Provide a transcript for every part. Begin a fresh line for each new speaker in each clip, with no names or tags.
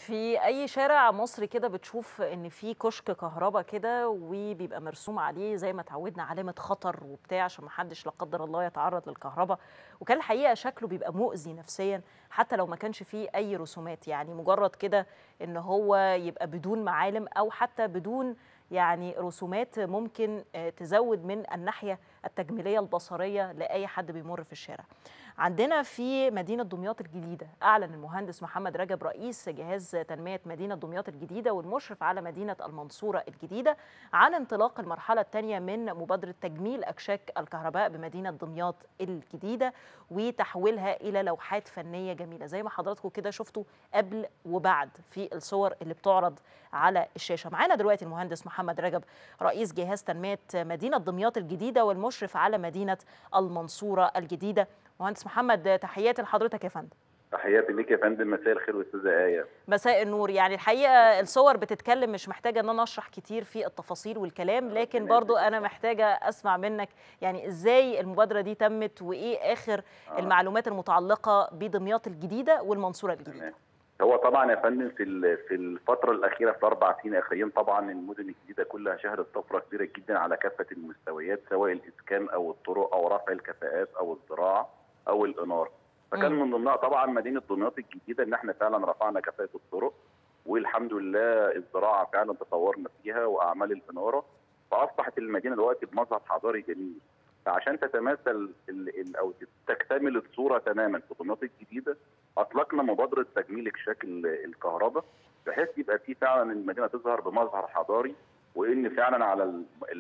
في اي شارع مصري كده بتشوف ان في كشك كهرباء كده وبيبقى مرسوم عليه زي ما اتعودنا علامه خطر وبتاع عشان ما حدش لا قدر الله يتعرض للكهرباء وكان الحقيقه شكله بيبقى مؤذي نفسيا حتى لو ما كانش فيه اي رسومات يعني مجرد كده ان هو يبقى بدون معالم او حتى بدون يعني رسومات ممكن تزود من الناحيه التجميليه البصريه لاي حد بيمر في الشارع. عندنا في مدينه دمياط الجديده اعلن المهندس محمد رجب رئيس جهاز تنميه مدينه دمياط الجديده والمشرف على مدينه المنصوره الجديده عن انطلاق المرحله الثانيه من مبادره تجميل اكشاك الكهرباء بمدينه دمياط الجديده وتحويلها الى لوحات فنيه جميله زي ما حضراتكم كده شفتوا قبل وبعد في الصور اللي بتعرض على الشاشه. معانا دلوقتي المهندس محمد رجب رئيس جهاز تنميه مدينه دمياط الجديده والمشرف على مدينه المنصوره الجديده. مهندس محمد تحياتي لحضرتك يا فندم
تحياتي ليك يا فندم مساء الخير واستاذه ايه
مساء النور يعني الحقيقه الصور بتتكلم مش محتاجه ان انا اشرح كتير في التفاصيل والكلام لكن برضو انا محتاجه اسمع منك يعني ازاي المبادره دي تمت وايه اخر آه. المعلومات المتعلقه بدمياط الجديده والمنصوره الجديده
هو طبعا يا فندم في في الفتره الاخيره في الاربع سنين الاخيرين طبعا المدن الجديده كلها شهدت طفره كبيره جدا على كافه المستويات سواء الاسكان او الطرق او رفع الكفاءات او الزراعه او الاناره فكان من ضمنها طبعا مدينه دمياط الجديده ان احنا فعلا رفعنا كفاءه الطرق والحمد لله الزراعه فعلا تطورنا فيها واعمال الاناره فاصبحت المدينه دلوقتي بمظهر حضاري جميل فعشان تتماثل او تكتمل الصوره تماما في دمياط الجديده اطلقنا مبادره تجميل اكشاك الكهرباء بحيث يبقى في فعلا المدينه تظهر بمظهر حضاري وان فعلا على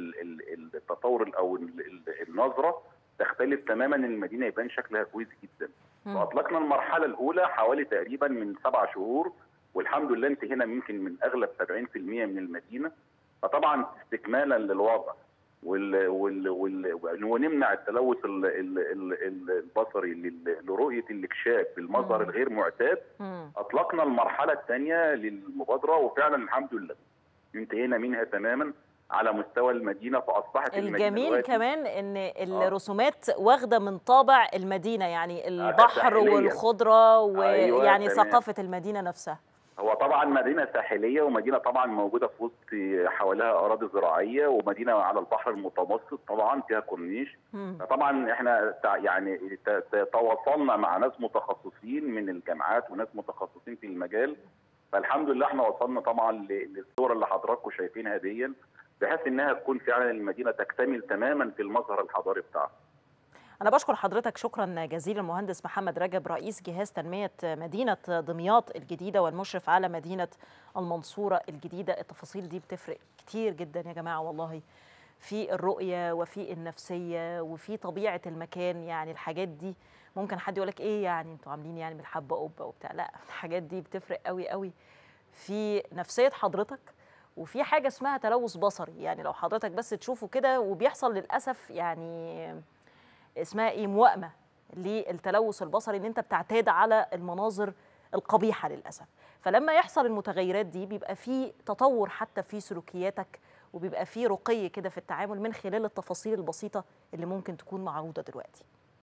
التطور او النظره تختلف تماما المدينه يبان شكلها كويس جدا. فاطلقنا المرحله الاولى حوالي تقريبا من سبع شهور والحمد لله انتهينا يمكن من اغلب 70% من المدينه فطبعا استكمالا للوضع وال وال وال ونمنع التلوث ال ال ال البصري لرؤيه الاكشاف بالمظهر الغير معتاد اطلقنا المرحله الثانيه للمبادره وفعلا الحمد لله انتهينا منها تماما على مستوى المدينه فاصبحت
الجميل كمان ان الرسومات آه. واخده من طابع المدينه يعني البحر والخضره ويعني أيوة ثقافه المدينه نفسها
هو طبعا مدينه ساحليه ومدينه طبعا موجوده في وسط حواليها اراضي زراعيه ومدينه على البحر المتوسط طبعا فيها كورنيش طبعا احنا يعني تواصلنا مع ناس متخصصين من الجامعات وناس متخصصين في المجال فالحمد لله احنا وصلنا طبعا للصوره اللي حضراتكم شايفينها دي بحيث انها تكون فعلا المدينه تكتمل تماما في المظهر الحضاري بتاعها.
أنا بشكر حضرتك شكرا جزيلا المهندس محمد رجب رئيس جهاز تنمية مدينة دمياط الجديدة والمشرف على مدينة المنصورة الجديدة التفاصيل دي بتفرق كتير جدا يا جماعة والله في الرؤية وفي النفسية وفي طبيعة المكان يعني الحاجات دي ممكن حد يقول لك ايه يعني انتوا عاملين يعني بالحبة قبة وبتاع لا الحاجات دي بتفرق قوي قوي في نفسية حضرتك وفي حاجه اسمها تلوث بصري يعني لو حضرتك بس تشوفه كده وبيحصل للاسف يعني اسمها ايه موائمه للتلوث البصري ان انت بتعتاد على المناظر القبيحه للاسف فلما يحصل المتغيرات دي بيبقى في تطور حتى في سلوكياتك وبيبقى في رقي كده في التعامل من خلال التفاصيل البسيطه اللي ممكن تكون معروضه دلوقتي